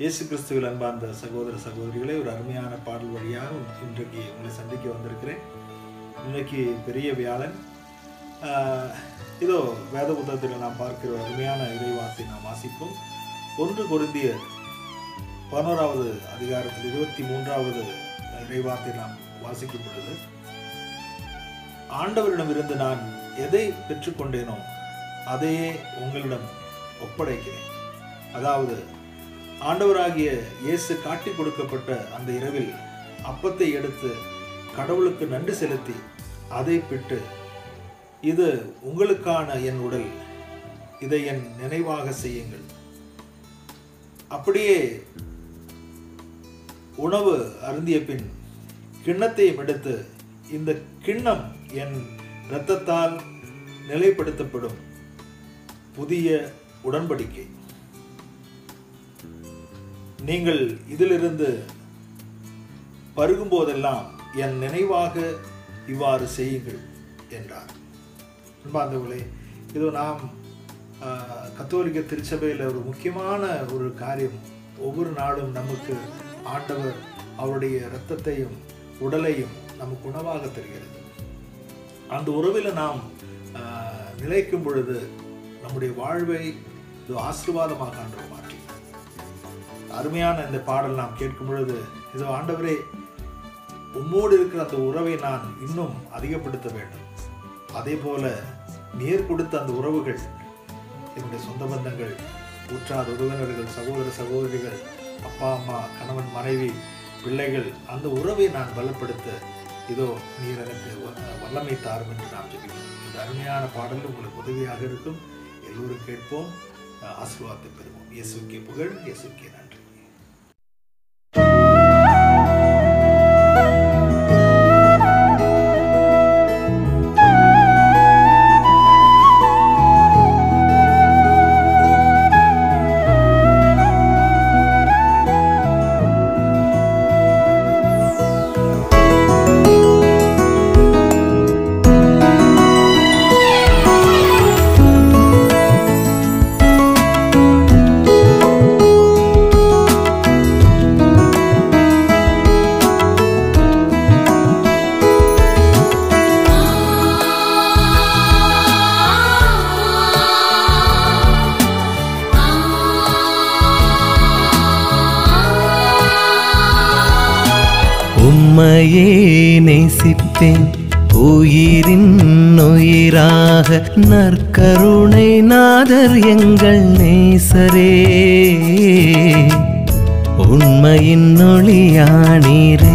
இயேசு கிறிஸ்துவில் அன்பார்ந்த சகோதர சகோதரிகளே ஒரு அருமையான பாடல் வழியாக இன்றைக்கு உங்களை சந்திக்க வந்திருக்கிறேன் இன்னைக்கு பெரிய வியாழன் ஆஹ், இதோ வேத புத்தகத்தில் நாம் பார்க்கிற ஒரு அருமையான இறைவார்த்தை நாம் வாசிப்போம் ஒன்று கொரிந்தியர் பதினோராவது அதிகாரத்தில் இருபத்தி மூன்றாவது இறைவார்த்தை நாம் வாசிக்கும் பொழுது ஆண்டவரிடமிருந்து நான் எதை பெற்றுக்கொண்டேனோ அதையே உங்களிடம் ஒப்படைக்கிறேன் அதாவது ஆண்டவராகிய இயேசு காட்டி கொடுக்கப்பட்ட அந்த இரவில் அப்பத்தை எடுத்து கடவுளுக்கு நன்றி செலுத்தி அதை பிட்டு இது உங்களுக்கான என் உடல் இதை என் நினைவாக செய்யுங்கள் அப்படியே உணவு அருந்திய பின் கிண்ணத்தையும் எடுத்து இந்த கிண்ணம் என் இரத்தத்தால் நிலைப்படுத்தப்படும் புதிய உடன்படிக்கை நீங்கள் இதிலிருந்து பருகும்போதெல்லாம் என் நினைவாக இவ்வாறு செய்யுங்கள் என்றார் அன்பார்ந்தவர்களே இது நாம் ஆஹ், கத்தோலிக்க திருச்சபையில் ஒரு முக்கியமான ஒரு காரியம் ஒவ்வொரு நாளும் நமக்கு ஆண்டவர் அவருடைய இரத்தத்தையும் உடலையும் நமக்கு உணவாக தருகிறது அந்த உறவில் நாம் ஆஹ், நிலைக்கும் பொழுது நம்முடைய வாழ்வை இது ஆசீர்வாதமாக ஆண்டவர் மாற்றி அருமையான இந்த பாடல் நாம் கேட்கும் பொழுது இது ஆண்டவரே உம்மோடு இருக்கிற அந்த உறவை நான் இன்னும் அதிகப்படுத்த வேண்டும் அதே போல நேர் கொடுத்த அந்த உறவுகள் என்னுடைய சொந்த பந்தங்கள் உற்றார் உறவினர்கள் சகோதர சகோதரிகள் அப்பா அம்மா கணவன் மனைவி பிள்ளைகள் அந்த உறவை நான் பலப்படுத்த இதோ நீர் எனக்கு வ- வல்லமை தாரும் என்று நாம் ஜெபிக்கிறோம் இந்த அருமையான பாடல் உங்களுக்கு உதவியாக இருக்கும் எல்லோரும் கேட்போம் ஆசீர்வாதத்தை பெறுவோம் இயேசுக்கே புகழ் இயேசுக்கே நன்றி உம்மையே நேசிப்பேன் உயிரின் உயிராக நற்கருணை நாதர் எங்கள் நேசரே உண்மையின் ஒளியானீரே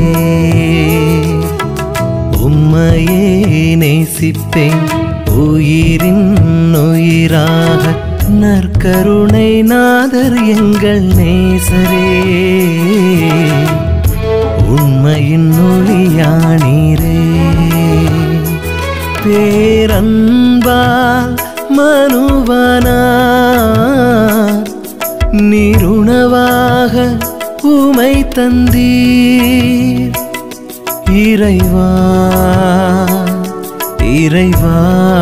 உம்மையே நேசிப்பேன் உயிரின் உயிராக நற்கருணை நாதர் எங்கள் நேசரே உண்மையின் ஒளியானீரே பேரன்பால் மனுவனார் நிருணவாக உமை தந்தீர் இறைவா இறைவா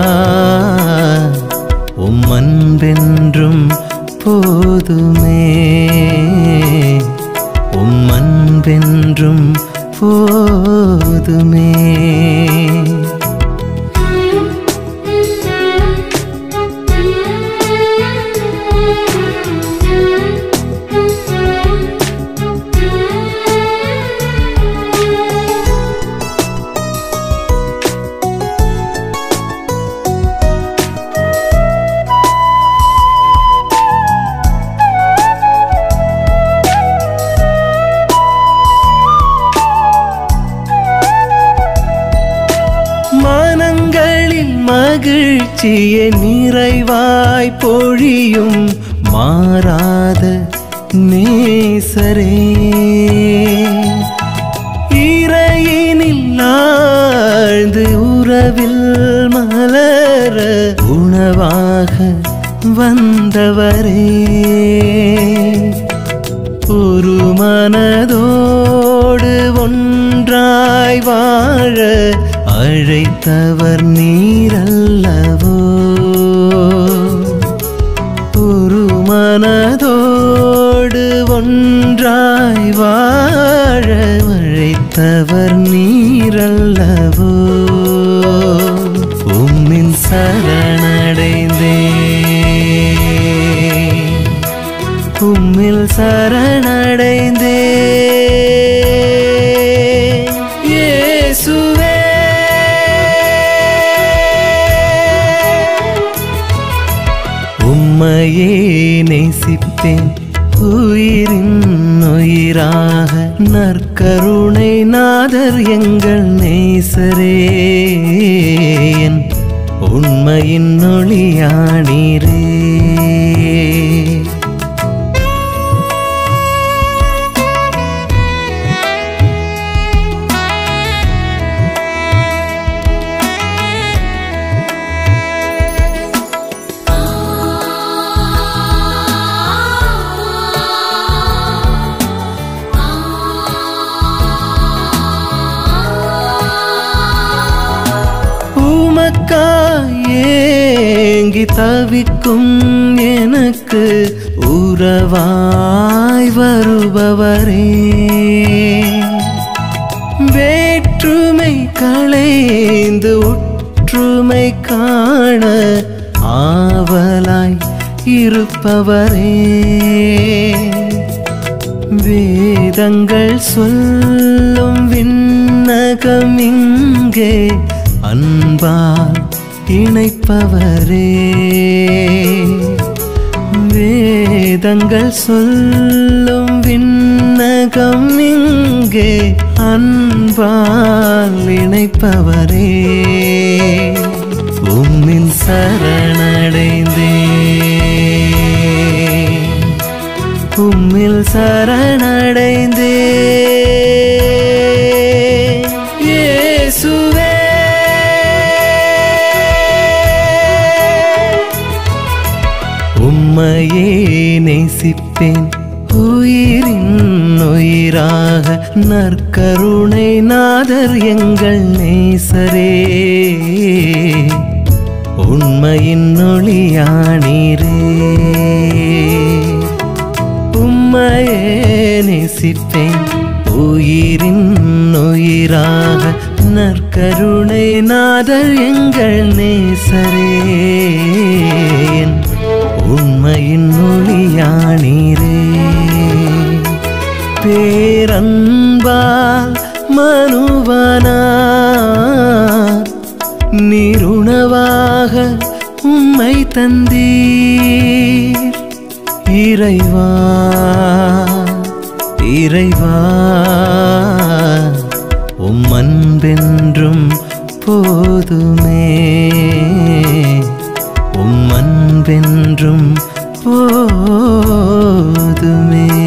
உம் அன்பென்றும் போதுமே உம் அன்பென்றும் போதுமே மனங்களில் மகிழ்ச்சியை நிறைவாய் பொழியும் மாறாத நேசரே இறையினில் ஆழ்ந்து உறவில் மலர உணவாக வந்தவரே ஒரு மனதோடு ஒன்றாய் வாழ அழைத்தவர் நீரல்லவோ ஒரு மனதோடு ஒன்றாய் வாழ அழைத்தவர் நீரல்லவோ உம்மில் சரணடைந்தே உம்மில் சரணடைந்தே இயேசுவே உம்மையே நேசிப்பேன் உயிரின் உயிராக நற்கருணை நாதர் எங்கள் நேசரே என் உண்மையின் ஒளியானீரே உமக்காயேங்கி தவிக்கும் எனக்கு உறவாய் வருபவரே வேற்றுமை களைந்து ஒற்றுமை காண ஆவலாய் இருப்பவரே வேதங்கள் சொல்லும் விண்ணகம் இங்கே அன்பால் இணைப்பவரே வேதங்கள் சொல்லும் விண்ணகம் இங்கே அன்பால் இணைப்பவரே உம்மில் சரணடைந்தே உம்மில் சரணடைந்தே இயேசுவே உம்மையே நேசிப்பேன் உயிரின் உயிராக நற்கருணை நாதர் எங்கள் நேசரே உண்மையின் ஒளியானீரே உம்மையே நேசிப்பேன் உயிரின் உயிராக நற்கருணை நாதர் எங்கள் நேசரே என் உண்மையின் ஒளியானீரே பேரன்பால் மனுவனார் நீருணவாக உம்மை தந்தீர் இறைவா இறைவா உம் அன்பென்றும் போதுமே உம் அன்பென்றும் போதுமே